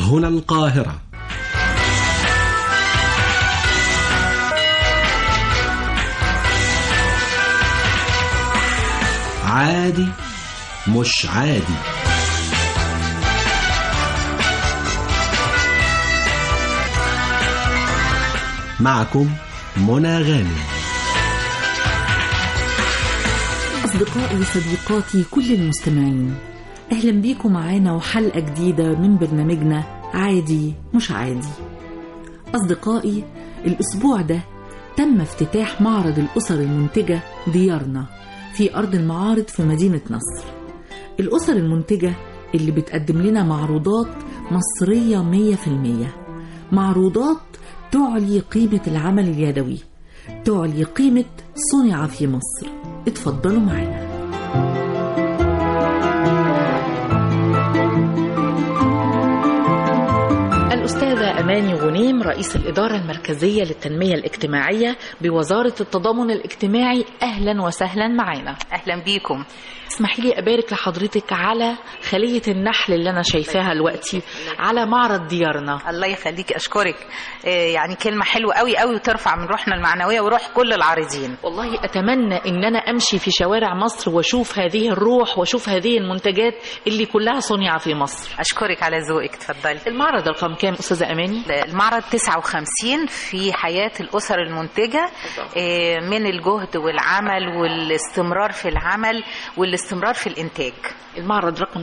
هنا القاهرة عادي مش عادي معكم منى غانم أصدقائي وصديقاتي كل المستمعين أهلا بيكم معانا وحلقة جديدة من برنامجنا عادي مش عادي أصدقائي الأسبوع ده تم افتتاح معرض الأسر المنتجة ديارنا في أرض المعارض في مدينة نصر الأسر المنتجة اللي بتقدم لنا معروضات مصرية مية في المية معروضات تعلي قيمة العمل اليدوي تعلي قيمة صنع في مصر اتفضلوا معانا الأستاذة أماني غنيم رئيس الإدارة المركزية للتنمية الاجتماعية بوزارة التضامن الاجتماعي أهلا وسهلا معانا اهلا بيكم اسمحي لي أبارك لحضرتك على خلية النحل اللي أنا شايفاها دلوقتي على معرض ديارنا الله يخليك اشكرك آه، يعني كلمه حلوه قوي قوي وترفع من روحنا المعنويه وروح كل العارضين والله أتمنى إن أنا أمشي في شوارع مصر وأشوف هذه الروح وأشوف هذه المنتجات اللي كلها صنع في مصر اشكرك على ذوقك اتفضلي المعرض رقم كام أستاذة أماني؟ المعرض 59 في حياة الأسر المنتجة آه، من الجهد والعمل والاستمرار في العمل والاستمرار في الإنتاج المعرض رقم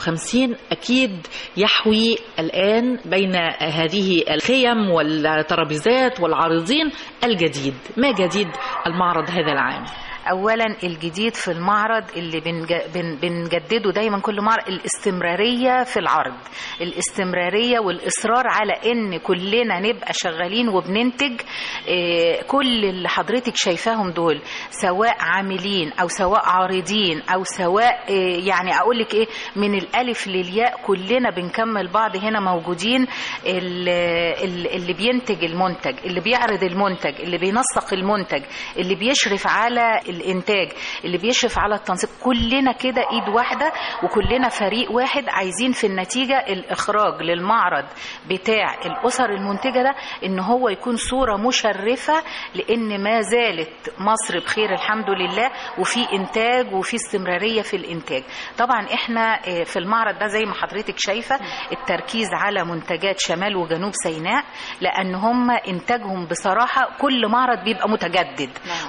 59 أكيد يحوي الآن بين هذه الخيم والترابيزات والعارضين الجديد ما جديد المعرض هذا العام؟ اولا الجديد في المعرض اللي بنج- بن- بنجدده دايما كل معرض الاستمراريه في العرض الاستمراريه والاصرار على ان كلنا نبقى شغالين وبننتج آه، كل اللي حضرتك شايفاهم دول سواء عاملين او سواء عارضين او سواء آه، يعني اقول لك ايه من الالف للياء كلنا بنكمل بعض هنا موجودين ال- ال- اللي بينتج المنتج اللي بيعرض المنتج اللي بينسق المنتج اللي بيشرف على الانتاج اللي بيشرف على التنسيق كلنا كده ايد واحده وكلنا فريق واحد عايزين في النتيجه الاخراج للمعرض بتاع الاسر المنتجه ده ان هو يكون صوره مشرفه لان ما زالت مصر بخير الحمد لله وفي انتاج وفي استمراريه في الانتاج طبعا احنا آه، في المعرض ده زي ما حضرتك شايفه التركيز على منتجات شمال وجنوب سيناء لان هم انتاجهم بصراحه كل معرض بيبقى متجدد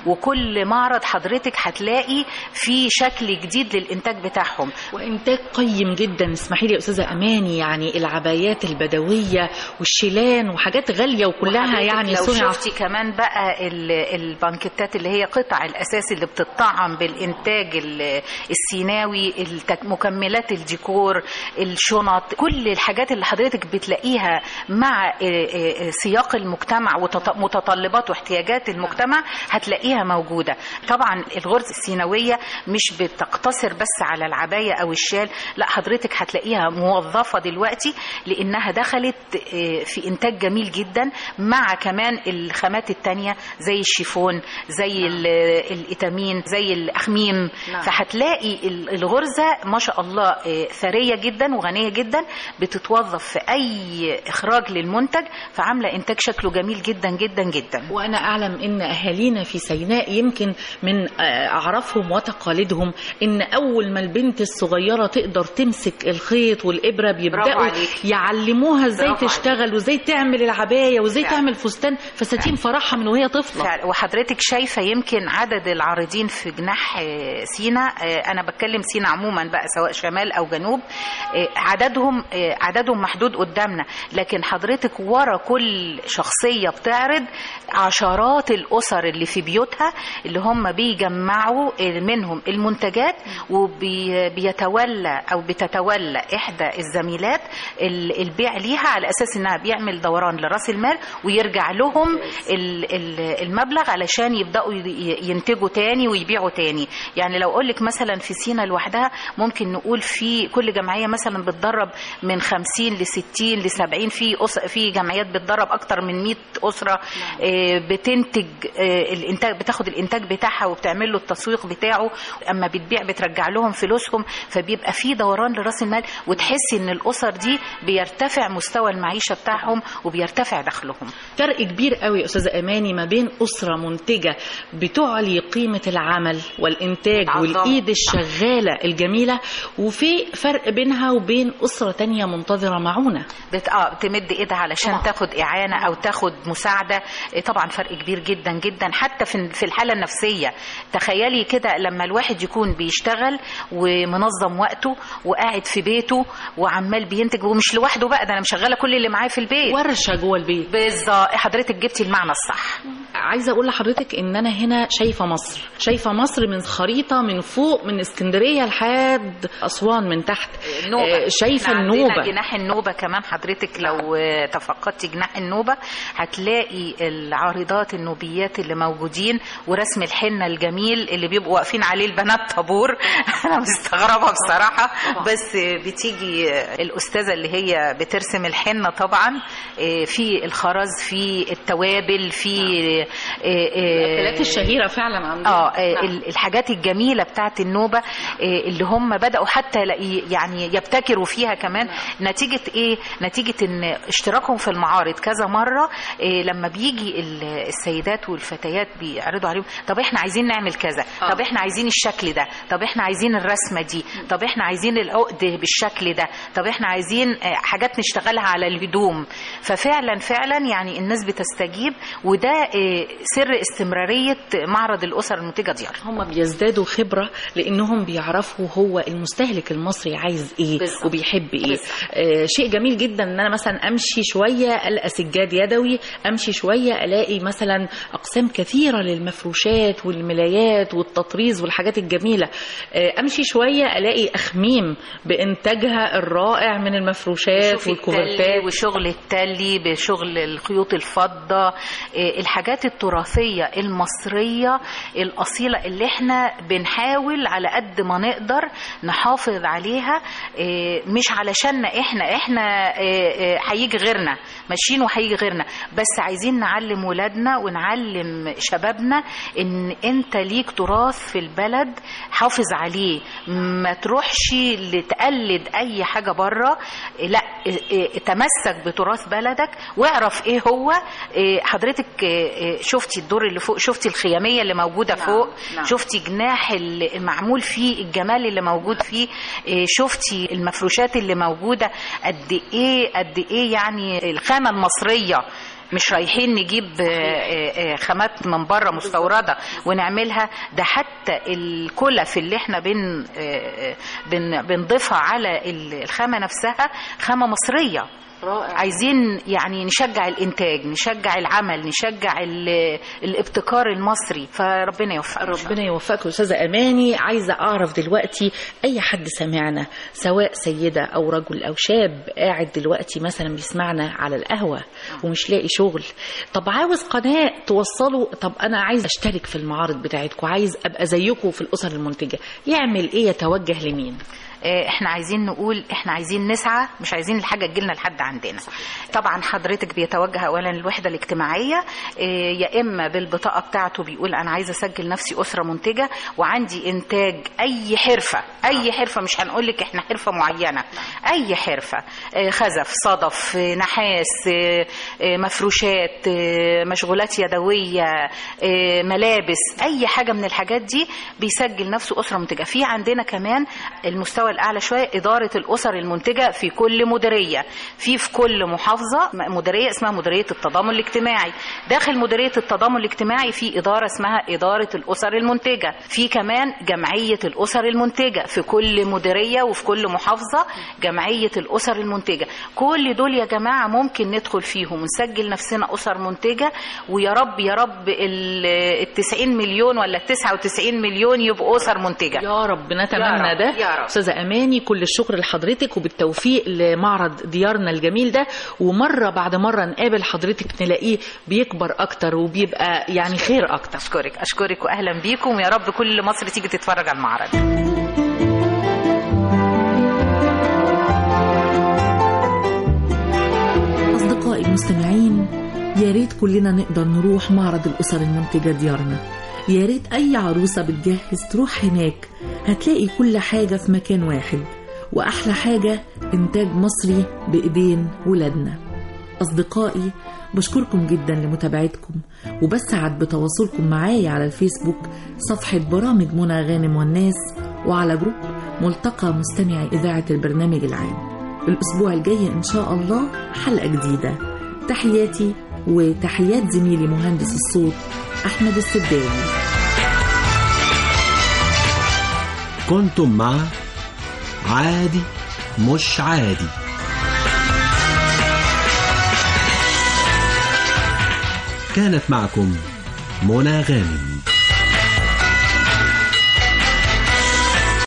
وكل معرض حضرتك هتلاقي في شكل جديد للانتاج بتاعهم وإنتاج قيم جدا اسمحي لي يا أستاذة أماني يعني العبايات البدوية والشيلان وحاجات غالية وكلها وحضرتك يعني لو صنع شفتي كمان بقى ال- البانكيتات اللي هي قطع الاساس اللي بتطعم بالانتاج ال- السيناوي التك- مكملات الديكور الشنط كل الحاجات اللي حضرتك بتلاقيها مع آه، آه، سياق المجتمع ومتطلبات واحتياجات المجتمع هتلاقيها موجوده طبعا الغرز السيناويه مش بتقتصر بس على العبايه او الشال لا حضرتك هتلاقيها موظفه دلوقتي لانها دخلت آه، في انتاج جميل جدا مع كمان الخامات التانية زي الشيفون زي ال- الإتامين زي الأخميم نعم. فهتلاقي ال- الغرزة ما شاء الله آه، ثرية جدا وغنية جدا بتتوظف في أي إخراج للمنتج فعاملة إنتاج شكله جميل جدا جدا جدا وأنا أعلم إن أهالينا في سيناء يمكن من آه، أعرافهم وتقاليدهم إن أول ما البنت الصغيرة تقدر تمسك الخيط والإبرة برافو بيبدأوا عليك. يعلموها إزاي برافو تشتغل وإزاي تعمل العباية وإزاي فعلا. تعمل فستان فساتين فرحها من وهي طفلة فعلا. وحضرتك شايفه يمكن عدد العارضين في جناح آه، سينا آه، انا بتكلم سينا عموما بقى سواء شمال او جنوب آه، عددهم آه، عددهم محدود قدامنا لكن حضرتك ورا كل شخصيه بتعرض عشرات الاسر اللي في بيوتها اللي هم بيجمعوا آه، منهم المنتجات وبيتولى او بتتولى احدى الزميلات ال- البيع ليها على اساس انها بيعمل دوران لراس المال ويرجع لهم ال- ال- المبلغ علشان يبداوا ي- ينتجوا تاني ويبيعوا تاني يعني لو اقول لك مثلا في سينا لوحدها ممكن نقول في كل جمعيه مثلا بتدرب من 50 ل 60 ل 70 في أس... في جمعيات بتدرب اكتر من 100 اسره آه، بتنتج آه، الانتاج بتاخد الانتاج بتاعها وبتعمل له التسويق بتاعه اما بتبيع بترجع لهم فلوسهم فبيبقى في دوران لراس المال وتحسي ان الاسر دي بيرتفع مستوى المعيشه بتاعهم وبيرتفع دخلهم فرق كبير قوي يا استاذه اماني ما بين اسره منتجه بتعلي قيمه العمل والانتاج عظام. والايد الشغاله الجميله وفي فرق بينها وبين اسره تانية منتظره معونه بت... اه تمد ايدها علشان طبعا. تاخد اعانه او تاخد مساعده إيه طبعا فرق كبير جدا جدا حتى في في الحاله النفسيه تخيلي كده لما الواحد يكون بيشتغل ومنظم وقته وقاعد في بيته وعمال بينتج ومش لوحده بقى ده انا مشغله كل اللي معاه في البيت ورشه جوه البيت بالظبط حضرتك جبتي المعنى الصح عايزه اقول لحضرتك ان انا هنا شايفه مصر شايفه مصر من خريطه من فوق من اسكندريه لحد اسوان من تحت النوبة آه، شايفه إحنا عندنا النوبه جناح النوبة كمان حضرتك لو آه، تفقدتي جناح النوبة هتلاقي العارضات النوبيات اللي موجودين ورسم الحنة الجميل اللي بيبقوا واقفين عليه البنات طابور أنا مستغربة بصراحة بس آه، بتيجي آه، الأستاذة اللي هي بترسم الحنة طبعا آه، في الخرز في التوابل في آه، آه، الاكلات الشهيره فعلا عندنا اه آه، نعم. ال- الحاجات الجميله بتاعت النوبه آه، اللي هم بداوا حتى لا- ي- يعني يبتكروا فيها كمان نتيجه ايه نتيجه ان اشتراكهم في المعارض كذا مره آه، لما بيجي ال- السيدات والفتيات بيعرضوا عليهم طب احنا عايزين نعمل كذا آه. طب احنا عايزين الشكل ده طب احنا عايزين الرسمه دي طب احنا عايزين العقد بالشكل ده طب احنا عايزين آه، حاجات نشتغلها على الهدوم ففعلا فعلا يعني الناس بتستجيب وده آه، سر استمراريه معرض الاسر المنتجه ديار هم بيزدادوا خبرة لأنهم بيعرفوا هو المستهلك المصري عايز إيه بالظبط. وبيحب إيه بالظبط. آه شيء جميل جدا إن أنا مثلا أمشي شوية ألقى سجاد يدوي أمشي شوية ألاقي مثلا أقسام كثيرة للمفروشات والملايات والتطريز والحاجات الجميلة آه أمشي شوية ألاقي أخميم بإنتاجها الرائع من المفروشات شوفي التلي والكوفرتات وشغل التلي بشغل الخيوط الفضة إيه، الحاجات التراثية المصرية الأصيلة اللي احنا بنحاول على قد ما نقدر نحافظ عليها إيه، مش علشان احنا احنا إيه، إيه، هيجي غيرنا ماشيين وهيجي غيرنا بس عايزين نعلم ولادنا ونعلم شبابنا ان انت ليك تراث في البلد حافظ عليه ما تروحش لتقلد اي حاجه بره لا إيه، تمسك بتراث بلدك واعرف ايه هو إيه، حضرتك إيه، شفتي الدور اللي فوق شفتي الخياميه اللي موجوده نعم، فوق نعم. شفتي جناح ال- المعمول فيه الجمال اللي موجود فيه إيه، شفتي المفروشات اللي موجوده قد ايه قد ايه يعني الخامه المصريه مش رايحين نجيب آه، آه، آه، خامات من بره مستورده ونعملها ده حتى الكلف اللي احنا بن آه، آه، بن بنضيفها على ال- الخامه نفسها خامه مصريه رائع عايزين يعني نشجع الانتاج نشجع العمل نشجع ال- الابتكار المصري فربنا يوفقنا إن شاء الله. ربنا يوفقك يا استاذه اماني عايزه اعرف دلوقتي اي حد سمعنا سواء سيده او رجل او شاب قاعد دلوقتي مثلا بيسمعنا على القهوه ومش لاقي شغل طب عاوز قناه توصله طب انا عايز اشترك في المعارض بتاعتكم عايز ابقى زيكم في الاسر المنتجه يعمل ايه يتوجه لمين آه، احنا عايزين نقول احنا عايزين نسعى مش عايزين الحاجه تجيلنا لحد عندنا طبعا حضرتك بيتوجه اولا للوحده الاجتماعيه آه، يا اما بالبطاقه بتاعته بيقول انا عايز اسجل نفسي اسره منتجه وعندي انتاج اي حرفه اي حرفه مش هنقول لك احنا حرفه معينه اي حرفه آه، خزف صدف آه، نحاس آه، آه، مفروشات آه، مشغولات يدويه آه، ملابس اي حاجه من الحاجات دي بيسجل نفسه اسره منتجه في عندنا كمان المستوى الاعلى شويه اداره الاسر المنتجه في كل مديريه في في كل محافظه مديريه اسمها مديريه التضامن الاجتماعي داخل مديريه التضامن الاجتماعي في اداره اسمها اداره الاسر المنتجه في كمان جمعيه الاسر المنتجه في كل مديريه وفي كل محافظه جمعيه الاسر المنتجه كل دول يا جماعه ممكن ندخل فيهم ونسجل نفسنا اسر منتجه ويا رب يا رب ال 90 مليون ولا ال 99 مليون يبقوا اسر منتجه يا رب يا نتمنى رب، ده يا رب. استاذه اماني كل الشكر لحضرتك وبالتوفيق لمعرض ديارنا الجميل ده ومره بعد مره نقابل حضرتك نلاقيه بيكبر اكتر وبيبقى يعني خير اكتر اشكرك اشكرك واهلا بيكم ويا رب كل مصر تيجي تتفرج على المعرض أصدقائي المستمعين يا ريت كلنا نقدر نروح معرض الأسر المنتجة ديارنا يا ريت أي عروسة بتجهز تروح هناك هتلاقي كل حاجة في مكان واحد وأحلى حاجة إنتاج مصري بإيدين ولادنا أصدقائي بشكركم جدا لمتابعتكم وبسعد بتواصلكم معايا على الفيسبوك صفحة برامج منى غانم والناس وعلى جروب ملتقى مستمعي إذاعة البرنامج العام الأسبوع الجاي إن شاء الله حلقة جديدة تحياتي وتحيات زميلي مهندس الصوت أحمد السداوي كنتم مع عادي مش عادي كانت معكم منى غانم